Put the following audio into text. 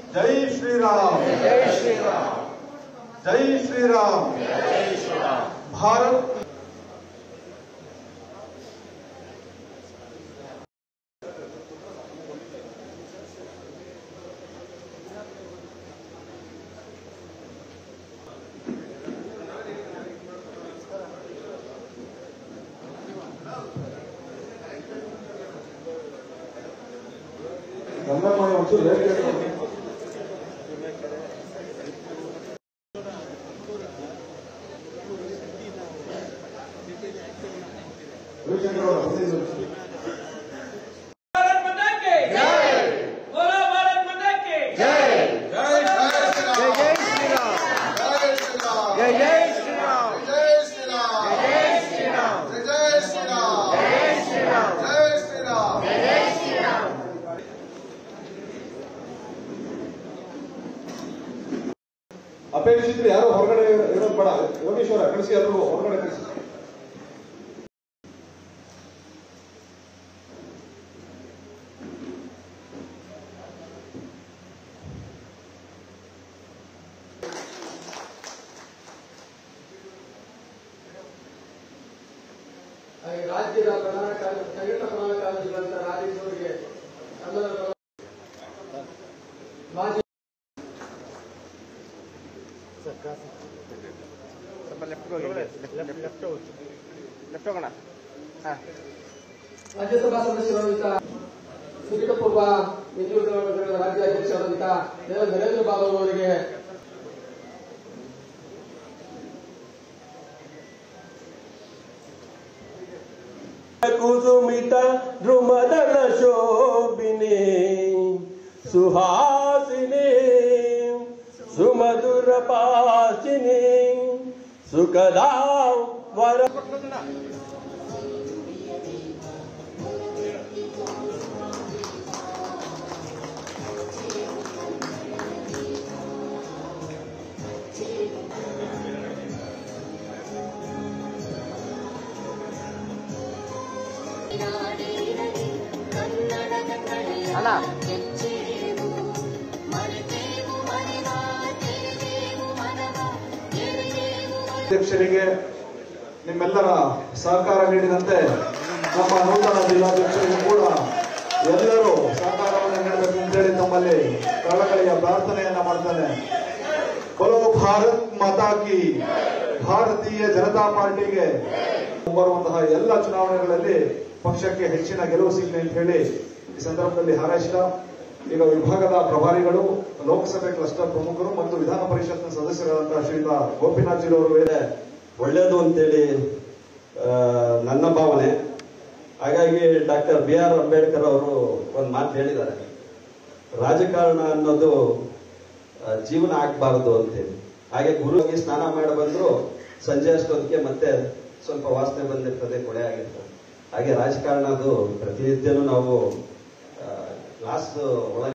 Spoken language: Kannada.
ಜೈ ಶ್ರೀರಾಮ್ ಜೈ ಶ್ರೀರಾಮ್ ಜೈ ಶ್ರೀರಾಮ್ ಭಾರತ್ ಗಂಗಮ್ಮಯ್ಯ ಒಂಚೂರು ಲೇಟ್ ರವಿಶಂಕರ್ ಅವರ ಬಂದಿದ್ದು भारत माता की जय बोलो भारत माता की ಜೈ ಜೈ ಜೈ ಜೈ ಶ್ರೀರಾಮ್ ಜೈ ಜೈ ಶ್ರೀರಾಮ್ ಜೈ ಶ್ರೀರಾಮ್ ಜೈ ಶ್ರೀರಾಮ್ ಜೈ ಶ್ರೀರಾಮ್ ಜೈ ಶ್ರೀರಾಮ್ ಜೈ ಶ್ರೀರಾಮ್ ಜೈ ಶ್ರೀರಾಮ್ ಅಪೇಕ್ಷಿತರು ಯಾರು ಹೊರಗಡೆ ಇರೋದು ಬೇಡ ಯೋಗೇಶ್ವರ ಕಳಿಸಿ ಎಲ್ಲರೂ ಹೊರಗಡೆ ಕಳಿಸಿ ಹಾಗೆ ರಾಜ್ಯದ ಪ್ರಧಾನ ಕಾರ್ಯ ಸಂಘಟನಾ ಪ್ರಧಾನ ಕಾರ್ಯದರ್ಶಿಗಳಂತ ರಾಜೇಶ್ ಅವರಿಗೆ ಕನ್ನಡ ಪರ- ಮಾಜಿ ಸ್ವಲ್ಪ ಲೆಫ್ಟ್ ಹೋಗಿ ಲೆಫ್ಟ್ ಲೆಫ್ಟ್ ಹೋಗೋಣ ಹಾ ರಾಜ್ಯಸಭಾ ಸದಸ್ಯರಾದಂತ ಸುದೀರ್ಘಪೂರ್ವ ಹಿಂದುಳಿದ ವರ್ಗಗಳ ರಾಜ್ಯ ಅಧ್ಯಕ್ಷರಾದಂತ ದೇವ ನರೇಂದ್ರ ಬಾಬು ಅವರಿಗೆ ಕುಸುಮಿತ ಧ್ರುಮದಲ ಶೋಭಿನೆ ಸುಹಾಸಿನಿ ಸುಮಧುರ ಪಾಸಿನಿ ಸುಖದ ವರ ಅಣ್ಣ ಅಧ್ಯಕ್ಷರಿಗೆ ನಿಮ್ಮೆಲ್ಲರ ಸಹಕಾರ ನೀಡಿದಂತೆ ನಮ್ಮ ನೂತನ ಜಿಲ್ಲಾಧ್ಯಕ್ಷರಿಗೂ ಕೂಡ ಎಲ್ಲರೂ ಸಹಕಾರವನ್ನು ನೀಡಬೇಕು ಅಂತೇಳಿ ತಮ್ಮಲ್ಲಿ ಕಳಕಳಿಯ ಪ್ರಾರ್ಥನೆಯನ್ನ ಮಾಡ್ತಾನೆ ಬಲೋ ಭಾರತ್ ಮಾತಾ ಕಿ ಭಾರತೀಯ ಜನತಾ ಪಾರ್ಟಿಗೆ ಬರುವಂತಹ ಎಲ್ಲ ಚುನಾವಣೆಗಳಲ್ಲಿ ಪಕ್ಷಕ್ಕೆ ಹೆಚ್ಚಿನ ಗೆಲುವು ಸಿಗಲಿ ಅಂತ ಹೇಳಿ ಈ ಸಂದರ್ಭದಲ್ಲಿ ಹಾರೈಸಿದ ಈಗ ವಿಭಾಗದ ಪ್ರಭಾರಿಗಳು ಲೋಕಸಭೆ ಕ್ಲಸ್ಟರ್ ಪ್ರಮುಖರು ಮತ್ತು ವಿಧಾನ ಪರಿಷತ್ನ ಸದಸ್ಯರಾದಂತಹ ಶ್ರೀಯುತ ಗೋಪಿನಾಥ್ ಜಿರವರು ಇದೆ ಒಳ್ಳೇದು ಅಂತೇಳಿ ಆ, ನನ್ನ ಭಾವನೆ ಹಾಗಾಗಿ ಡಾಕ್ಟರ್ ಬಿ ಆರ್ ಅಂಬೇಡ್ಕರ್ ಅವರು ಒಂದು ಮಾತು ಹೇಳಿದ್ದಾರೆ ರಾಜಕಾರಣ ಅನ್ನೋದು ಆ, ಜೀವನ ಆಗ್ಬಾರದು ಅಂತೇಳಿ ಹಾಗೆ ಗುರುವಾಗಿ ಸ್ನಾನ ಮಾಡಿ ಬಂದ್ರು ಸಂಜೆ ಅಷ್ಟೊತ್ತಿಗೆ ಮತ್ತೆ ಸ್ವಲ್ಪ ವಾಸನೆ ಬಂದಿರ್ತದೆ ಕೊಳೆ ಆಗಿರ್ತದೆ ಹಾಗೆ ರಾಜಕಾರಣ ಅದು ಪ್ರತಿನಿತ್ಯನೂ ನಾವು ಗ್ಲಾಸ್ ಒಳಗೆ